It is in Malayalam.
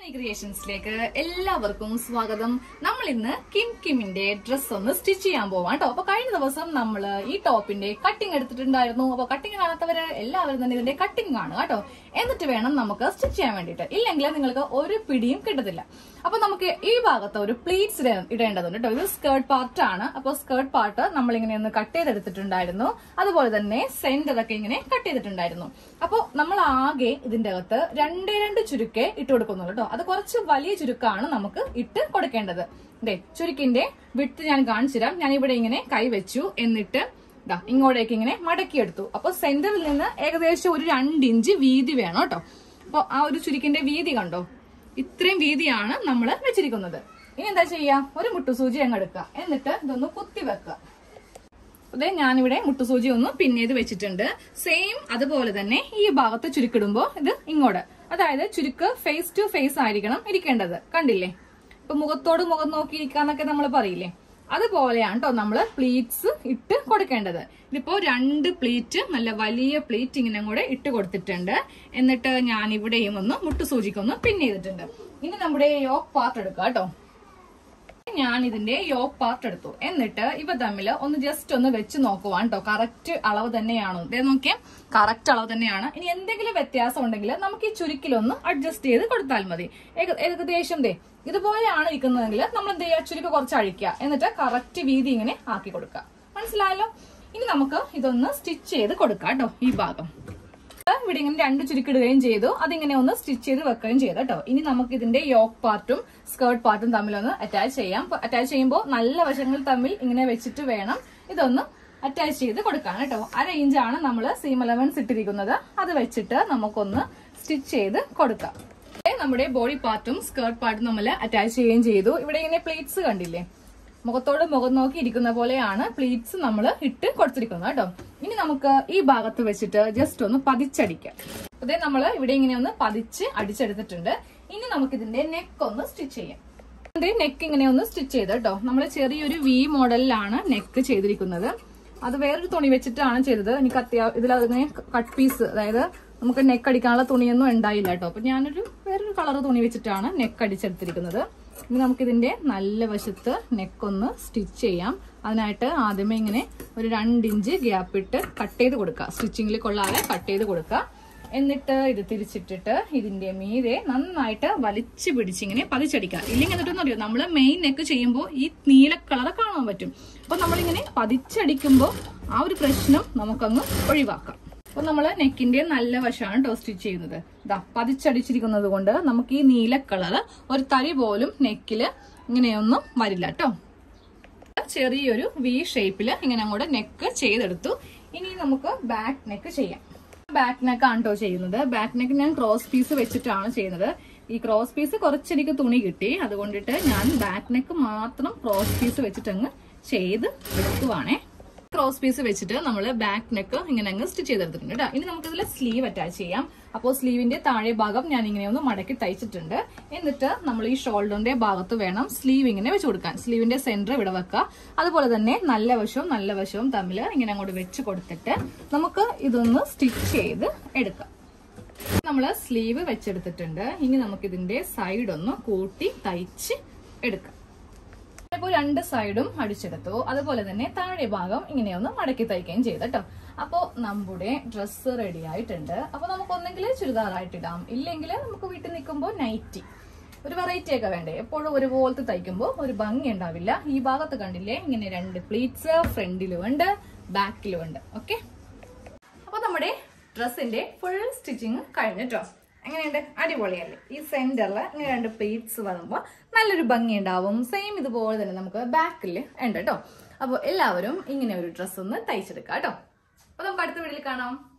ക്രിയേഷൻസിലേക്ക് എല്ലാവർക്കും സ്വാഗതം നമ്മൾ ഇന്ന് കിം കിമിന്റെ ഡ്രസ് ഒന്ന് സ്റ്റിച്ച് ചെയ്യാൻ പോവാം കേട്ടോ അപ്പൊ കഴിഞ്ഞ ദിവസം നമ്മൾ ഈ ടോപ്പിന്റെ കട്ടിങ് എടുത്തിട്ടുണ്ടായിരുന്നു അപ്പൊ കട്ടിങ് കാണാത്തവര് എല്ലാവരും തന്നെ ഇതിന്റെ കട്ടിങ് കാണുക കേട്ടോ എന്നിട്ട് വേണം നമുക്ക് സ്റ്റിച്ച് ചെയ്യാൻ വേണ്ടിയിട്ട് ഇല്ലെങ്കിൽ നിങ്ങൾക്ക് ഒരു പിടിയും കിട്ടത്തില്ല അപ്പൊ നമുക്ക് ഈ ഭാഗത്ത് ഒരു പ്ലീറ്റ്സ് ഇടേണ്ടതുണ്ട് കേട്ടോ ഇത് സ്കേർട്ട് പാർട്ട് ആണ് അപ്പൊ സ്കേർട്ട് പാർട്ട് നമ്മൾ ഇങ്ങനെ ഒന്ന് കട്ട് ചെയ്തെടുത്തിട്ടുണ്ടായിരുന്നു അതുപോലെ തന്നെ സെന്റർ ഒക്കെ ഇങ്ങനെ കട്ട് ചെയ്തിട്ടുണ്ടായിരുന്നു അപ്പൊ നമ്മൾ ആകെ ഇതിന്റെ അകത്ത് രണ്ടേ രണ്ട് ചുരുക്കേ ഇട്ട് കൊടുക്കുന്നുള്ളൂ കേട്ടോ അത് കുറച്ച് വലിയ ചുരുക്കാണ് നമുക്ക് ഇട്ട് കൊടുക്കേണ്ടത് ദേ ചുരുക്കിന്റെ വിട്ട് ഞാൻ കാണിച്ചു തരാം ഞാൻ ഇവിടെ ഇങ്ങനെ കൈവച്ചു എന്നിട്ട് ദാ ഇങ്ങോട്ടേക്ക് ഇങ്ങനെ മടക്കിയെടുത്തു അപ്പൊ സെന്ററിൽ നിന്ന് ഏകദേശം ഒരു രണ്ട് ഇഞ്ച് വീതി വേണം കേട്ടോ അപ്പൊ ആ ഒരു ചുരുക്കിന്റെ വീതി കണ്ടോ ഇത്രയും വീതിയാണ് നമ്മൾ വെച്ചിരിക്കുന്നത് ഇനി എന്താ ചെയ്യാ ഒരു മുട്ടുസൂചി അങ്ങ് എടുക്കുക എന്നിട്ട് ഇതൊന്ന് കുത്തി വെക്കുക അതെ ഞാനിവിടെ മുട്ടുസൂചി ഒന്ന് പിന്നെ ചെയ്ത് വെച്ചിട്ടുണ്ട് സെയിം അതുപോലെ തന്നെ ഈ ഭാഗത്ത് ചുരുക്കിടുമ്പോ ഇത് ഇങ്ങോട്ട് അതായത് ചുരുക്ക് ഫേസ് ടു ഫേസ് ആയിരിക്കണം ഇരിക്കേണ്ടത് കണ്ടില്ലേ ഇപ്പൊ മുഖത്തോട് മുഖം നോക്കിയിരിക്കാന്നൊക്കെ നമ്മൾ പറയില്ലേ അതുപോലെയാണ് കേട്ടോ നമ്മള് പ്ലീറ്റ്സ് ഇട്ട് കൊടുക്കേണ്ടത് ഇതിപ്പോ രണ്ട് പ്ലീറ്റ് നല്ല വലിയ പ്ലീറ്റ് ഇങ്ങനെ കൂടെ ഇട്ട് കൊടുത്തിട്ടുണ്ട് എന്നിട്ട് ഞാൻ ഇവിടെയും ഒന്ന് മുട്ടുസൂചിക്കൊന്ന് പിൻ ചെയ്തിട്ടുണ്ട് ഇനി നമ്മുടെ യോക്ക് പാർട്ട് എടുക്കാം കേട്ടോ ഞാൻ ഇതിന്റെ യോക്ക് പാർട്ട് എടുത്തു എന്നിട്ട് ഇവ തമ്മിൽ ഒന്ന് ജസ്റ്റ് ഒന്ന് വെച്ച് നോക്കുവാൻ കേട്ടോ കറക്റ്റ് അളവ് തന്നെയാണോ ഇതേ നോക്കിയാൽ കറക്റ്റ് അളവ് തന്നെയാണ് ഇനി എന്തെങ്കിലും വ്യത്യാസം ഉണ്ടെങ്കിൽ നമുക്ക് ഈ ചുരുക്കിലൊന്ന് അഡ്ജസ്റ്റ് ചെയ്ത് കൊടുത്താൽ മതി ഏക- ഏകദേശം ദേ ഇതുപോലെയാണ് ഇരിക്കുന്നതെങ്കിൽ നമ്മൾ എന്ത് ചെയ്യുക ചുരുക്ക് കുറച്ച് അഴിക്കുക എന്നിട്ട് കറക്റ്റ് വീതി ഇങ്ങനെ ആക്കി കൊടുക്കുക മനസ്സിലായല്ലോ ഇനി നമുക്ക് ഇതൊന്ന് സ്റ്റിച്ച് ചെയ്ത് കൊടുക്കാം കേട്ടോ ഈ ഭാഗം ഇവിടെ ഇങ്ങനെ രണ്ട് ചുരുക്കിടുകയും ചെയ്തു അതിങ്ങനെ ഒന്ന് സ്റ്റിച്ച് ചെയ്ത് വെക്കുകയും ചെയ്തു കേട്ടോ ഇനി നമുക്ക് ഇതിന്റെ യോക്ക് പാർട്ടും സ്കേർട്ട് പാർട്ടും തമ്മിലൊന്ന് അറ്റാച്ച് ചെയ്യാം അറ്റാച്ച് ചെയ്യുമ്പോൾ നല്ല വശങ്ങൾ തമ്മിൽ ഇങ്ങനെ വെച്ചിട്ട് വേണം ഇതൊന്ന് അറ്റാച്ച് ചെയ്ത് കൊടുക്കാൻ കേട്ടോ അര ഇഞ്ചാണ് നമ്മൾ സീം അലവൻസ് ഇട്ടിരിക്കുന്നത് അത് വെച്ചിട്ട് നമുക്കൊന്ന് സ്റ്റിച്ച് ചെയ്ത് കൊടുക്കാം ഇവിടെ നമ്മുടെ ബോഡി പാർട്ടും സ്കേർട്ട് പാർട്ടും നമ്മൾ അറ്റാച്ച് ചെയ്യുകയും ചെയ്തു ഇവിടെ ഇങ്ങനെ പ്ലേറ്റ്സ് കണ്ടില്ലേ മുഖത്തോട് മുഖം നോക്കി ഇരിക്കുന്ന പോലെയാണ് പ്ലീറ്റ്സ് നമ്മൾ ഇട്ട് കൊടുത്തിരിക്കുന്നത് കേട്ടോ ഇനി നമുക്ക് ഈ ഭാഗത്ത് വെച്ചിട്ട് ജസ്റ്റ് ഒന്ന് പതിച്ചടിക്കാം അതേ നമ്മൾ ഇവിടെ ഇങ്ങനെ ഒന്ന് പതിച്ച് അടിച്ചെടുത്തിട്ടുണ്ട് ഇനി നമുക്ക് ഇതിന്റെ നെക്ക് ഒന്ന് സ്റ്റിച്ച് ചെയ്യാം ഇതിന്റെ നെക്ക് ഇങ്ങനെ ഒന്ന് സ്റ്റിച്ച് ചെയ്ത് കേട്ടോ നമ്മൾ ചെറിയൊരു വി മോഡലിലാണ് നെക്ക് ചെയ്തിരിക്കുന്നത് അത് വേറൊരു തുണി വെച്ചിട്ടാണ് ചെയ്തത് എനിക്ക് അത്യാവശ്യം ഇതിൽ അതിങ്ങനെ കട്ട് പീസ് അതായത് നമുക്ക് നെക്ക് അടിക്കാനുള്ള തുണിയൊന്നും ഉണ്ടായില്ല കേട്ടോ അപ്പൊ ഞാനൊരു വേറൊരു കളർ തുണി വെച്ചിട്ടാണ് നെക്ക് അടിച്ചെടുത്തിരിക്കുന്നത് ഇനി നമുക്കിതിന്റെ നല്ല വശത്ത് നെക്ക് ഒന്ന് സ്റ്റിച്ച് ചെയ്യാം അതിനായിട്ട് ആദ്യമേ ഇങ്ങനെ ഒരു രണ്ട് ഇഞ്ച് ഗ്യാപ്പ് ഇട്ട് കട്ട് ചെയ്ത് കൊടുക്കുക സ്റ്റിച്ചിങ്ങിൽ കൊള്ളാതെ കട്ട് ചെയ്ത് കൊടുക്കുക എന്നിട്ട് ഇത് തിരിച്ചിട്ടിട്ട് ഇതിന്റെ മീതെ നന്നായിട്ട് വലിച്ചു പിടിച്ചിങ്ങനെ പതിച്ചടിക്കുക ഇല്ലെങ്കിൽ എന്നിട്ടൊന്നും അറിയോ നമ്മൾ മെയിൻ നെക്ക് ചെയ്യുമ്പോൾ ഈ നീല കളർ കാണാൻ പറ്റും അപ്പൊ നമ്മളിങ്ങനെ പതിച്ചടിക്കുമ്പോൾ ആ ഒരു പ്രശ്നം നമുക്കങ്ങ് ഒഴിവാക്കാം അപ്പൊ നമ്മള് നെക്കിന്റെ നല്ല വശമാണ് കേട്ടോ സ്റ്റിച്ച് ചെയ്യുന്നത് ഇതാ പതിച്ചടിച്ചിരിക്കുന്നത് കൊണ്ട് നമുക്ക് ഈ നീല കളർ ഒരു തരി പോലും നെക്കില് ഇങ്ങനെയൊന്നും വരില്ല കേട്ടോ ചെറിയൊരു വി ഷേപ്പിൽ ഇങ്ങനെ അങ്ങോട്ട് നെക്ക് ചെയ്തെടുത്തു ഇനി നമുക്ക് ബാക്ക് നെക്ക് ചെയ്യാം ബാക്ക് നെക്ക് ആണ് കേട്ടോ ചെയ്യുന്നത് ബാക്ക് നെക്ക് ഞാൻ ക്രോസ് പീസ് വെച്ചിട്ടാണ് ചെയ്യുന്നത് ഈ ക്രോസ് പീസ് കുറച്ചെനിക്ക് തുണി കിട്ടി അതുകൊണ്ടിട്ട് ഞാൻ ബാക്ക് നെക്ക് മാത്രം ക്രോസ് പീസ് വെച്ചിട്ടങ്ങ് ചെയ്ത് എടുക്കുവാണേ ക്രോസ് പീസ് വെച്ചിട്ട് നമ്മൾ ബാക്ക് നെക്ക് ഇങ്ങനെ അങ്ങ് സ്റ്റിച്ച് ചെയ്തെടുത്തിട്ടുണ്ട് കേട്ടോ ഇനി നമുക്ക് ഇതിൽ സ്ലീവ് അറ്റാച്ച് ചെയ്യാം അപ്പോൾ സ്ലീവിന്റെ താഴെ ഭാഗം ഞാൻ ഇങ്ങനെ ഒന്ന് മടക്കി തയ്ച്ചിട്ടുണ്ട് എന്നിട്ട് നമ്മൾ ഈ ഷോൾഡറിന്റെ ഭാഗത്ത് വേണം സ്ലീവ് ഇങ്ങനെ വെച്ച് കൊടുക്കാൻ സ്ലീവിന്റെ സെന്റർ ഇവിടെ വെക്കുക അതുപോലെ തന്നെ നല്ല വശവും നല്ല വശവും തമ്മിൽ ഇങ്ങനെ അങ്ങോട്ട് വെച്ച് കൊടുത്തിട്ട് നമുക്ക് ഇതൊന്ന് സ്റ്റിച്ച് ചെയ്ത് എടുക്കാം നമ്മൾ സ്ലീവ് വെച്ചെടുത്തിട്ടുണ്ട് ഇനി നമുക്ക് ഇതിന്റെ സൈഡ് ഒന്ന് കൂട്ടി തയ്ച്ച് എടുക്കാം ഇപ്പോൾ രണ്ട് സൈഡും അടിച്ചെടുത്തു അതുപോലെ തന്നെ താഴെ ഭാഗം ഇങ്ങനെയൊന്ന് മടക്കി തയ്ക്കുകയും ചെയ്തു കേട്ടോ അപ്പോൾ നമ്മുടെ ഡ്രസ്സ് റെഡി ആയിട്ടുണ്ട് അപ്പോൾ നമുക്ക് ഒന്നെങ്കിൽ ചുരിദാറായിട്ട് ഇടാം ഇല്ലെങ്കിൽ നമുക്ക് വീട്ടിൽ നിൽക്കുമ്പോൾ നൈറ്റി ഒരു വെറൈറ്റി ഒക്കെ വേണ്ടേ എപ്പോഴും ഒരുപോലത്തെ തയ്ക്കുമ്പോൾ ഒരു ഭംഗി ഉണ്ടാവില്ല ഈ ഭാഗത്ത് കണ്ടില്ലേ ഇങ്ങനെ രണ്ട് പ്ലീറ്റ്സ് ഫ്രണ്ടിലും ഉണ്ട് ബാക്കിലും ഉണ്ട് ഓക്കെ അപ്പൊ നമ്മുടെ ഡ്രസ്സിന്റെ ഫുൾ സ്റ്റിച്ചിങ് കഴിഞ്ഞിട്ടോ എങ്ങനെയുണ്ട് അടിപൊളിയല്ലേ ഈ സെന്ററിൽ ഇങ്ങനെ രണ്ട് പ്ലേറ്റ്സ് വരുമ്പോൾ നല്ലൊരു ഭംഗി ഉണ്ടാവും സെയിം ഇതുപോലെ തന്നെ നമുക്ക് ബാക്കിൽ ഉണ്ട് കേട്ടോ അപ്പോൾ എല്ലാവരും ഇങ്ങനെ ഒരു ഡ്രസ്സ് ഒന്ന് തയ്ച്ചെടുക്കാം കേട്ടോ അപ്പൊ നമുക്ക് അടുത്ത വീട്ടിൽ കാണാം